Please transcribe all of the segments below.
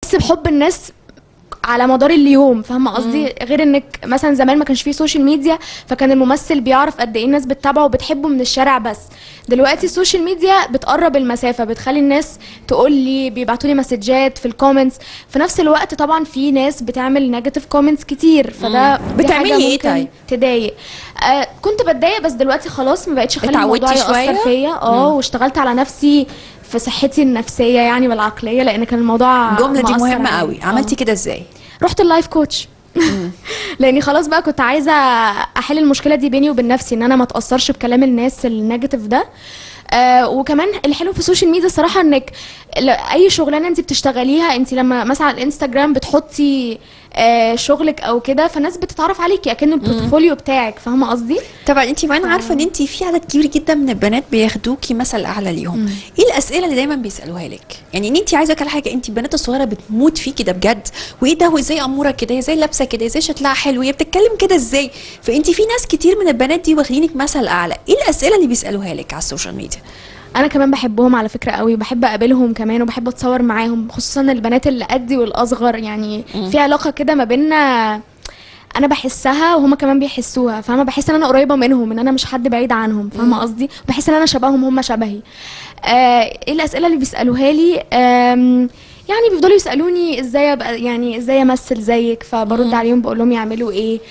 بتحس بحب الناس على مدار اليوم فاهمه قصدي غير انك مثلا زمان ما كانش فيه سوشيال ميديا فكان الممثل بيعرف قد ايه الناس بتتابعه وبتحبه من الشارع بس دلوقتي السوشيال ميديا بتقرب المسافه بتخلي الناس تقول لي بيبعتوا لي مسجات في الكومنتس في نفس الوقت طبعا في ناس بتعمل نيجاتيف كومنتس كتير فده دي بتعملي حاجة إيه ممكن طيب؟ تضايق آه كنت بتضايق بس دلوقتي خلاص ما بقتش اخلي اتعودتي الموضوع شوية؟ يأثر فيا اه واشتغلت على نفسي في صحتي النفسيه يعني والعقليه لان كان الموضوع الجمله دي مؤثر مهمه عليا. قوي آه. عملتي كده ازاي رحت اللايف كوتش لاني خلاص بقى كنت عايزه احل المشكله دي بيني وبين نفسي ان انا ما اتاثرش بكلام الناس النيجاتيف ده آه وكمان الحلو في السوشيال ميديا الصراحه انك ل- اي شغلانه انت بتشتغليها انت لما مثلا على الانستجرام بتحطي آه شغلك او كده فالناس بتتعرف عليكي اكن البورتفوليو بتاعك فاهمه قصدي طبعا انت كمان عارفه ان انت في عدد كبير جدا من البنات بياخدوكي مثل اعلى ليهم ايه الاسئله اللي دايما بيسالوها لك يعني ان انت عايزه على حاجه انت البنات الصغيره بتموت فيكي ده بجد وايه ده وازاي اموره كده ازاي لابسه كده ازاي شكلها حلو هي بتتكلم كده ازاي فانت في ناس كتير من البنات دي واخدينك مثل اعلى ايه الاسئله اللي بيسالوها لك على السوشيال ميديا انا كمان بحبهم على فكره قوي وبحب اقابلهم كمان وبحب اتصور معاهم خصوصا البنات اللي قدي والاصغر يعني في علاقه كده ما بيننا انا بحسها وهما كمان بيحسوها فاهمه بحس ان انا قريبه منهم ان انا مش حد بعيد عنهم فاهمه قصدي بحس ان انا شبههم هم شبهي آه ايه الاسئله اللي بيسالوها لي آم يعني بيفضلوا يسالوني ازاي ابقى يعني ازاي امثل زيك فبرد عليهم بقول لهم يعملوا ايه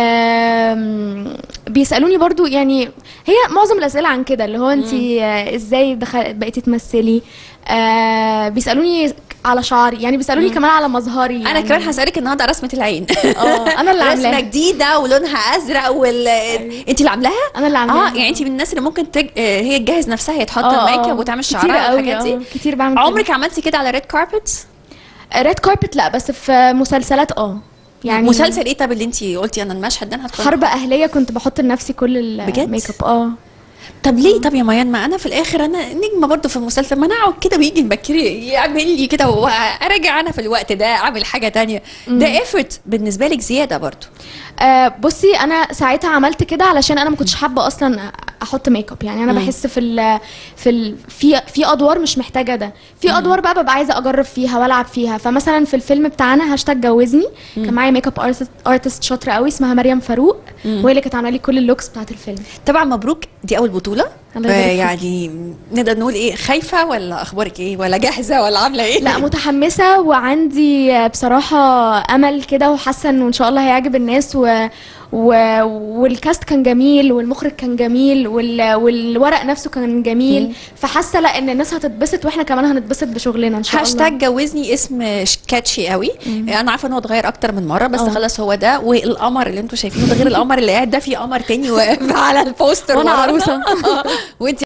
آم بيسالوني برضو يعني هي معظم الاسئله عن كده اللي هو انت ازاي دخل بقيتي تمثلي آه بيسالوني على شعري يعني بيسالوني كمان على مظهري انا يعني كمان هسالك النهارده رسمه العين اه انا اللي رسمه عاملاها جديده ولونها ازرق وال انت اللي عاملاها انا اللي عاملاها اه يعني انت من الناس اللي ممكن تج... آه، هي تجهز نفسها هي تحط آه، الميك آه. اب وتعمل كتير شعرها قوي، والحاجات دي آه، كتير بعمل كده. عمرك عملتي كده على ريد كاربت ريد كاربت لا بس في مسلسلات اه يعني مسلسل ايه طب اللي انت قلتي انا المشهد ده انا هدخل حرب اهليه كنت بحط لنفسي كل بجد؟ الميك اب اه طب ليه طب يا ميان ما انا في الاخر انا نجمه برضه في المسلسل ما انا اقعد كده ويجي البكتيريا يعمل لي كده وارجع انا في الوقت ده اعمل حاجه تانية ده ايفورت بالنسبه لك زياده برضه آه بصي انا ساعتها عملت كده علشان انا ما كنتش حابه اصلا احط ميك اب يعني انا بحس في ال في ال في في ادوار مش محتاجه ده في ادوار بقى ببقى عايزه اجرب فيها والعب فيها فمثلا في الفيلم بتاعنا هاشتاج جوزني كان معايا ميك اب ارتست ارتست شاطره قوي اسمها مريم فاروق وهي اللي كانت عامله لي كل اللوكس بتاعت الفيلم طبعا مبروك دي اول بطوله الله يبارك آه، فيك. يعني نقدر نقول ايه خايفه ولا اخبارك ايه ولا جاهزه ولا عامله ايه لا متحمسة وعندي بصراحة أمل كده وحاسة إنه إن شاء الله هيعجب الناس و... و... والكاست كان جميل والمخرج كان جميل وال... والورق نفسه كان جميل فحاسة لا إن الناس هتتبسط وإحنا كمان هنتبسط بشغلنا إن شاء الله هاشتاج جوزني اسم ش- كاتشي قوي انا عارفه ان هو اتغير اكتر من مره بس اه. خلاص هو ده والقمر اللي انتوا شايفينه ده غير القمر اللي قاعد ده في قمر تاني واقف على البوستر وأنا ورانا. عروسة. وانت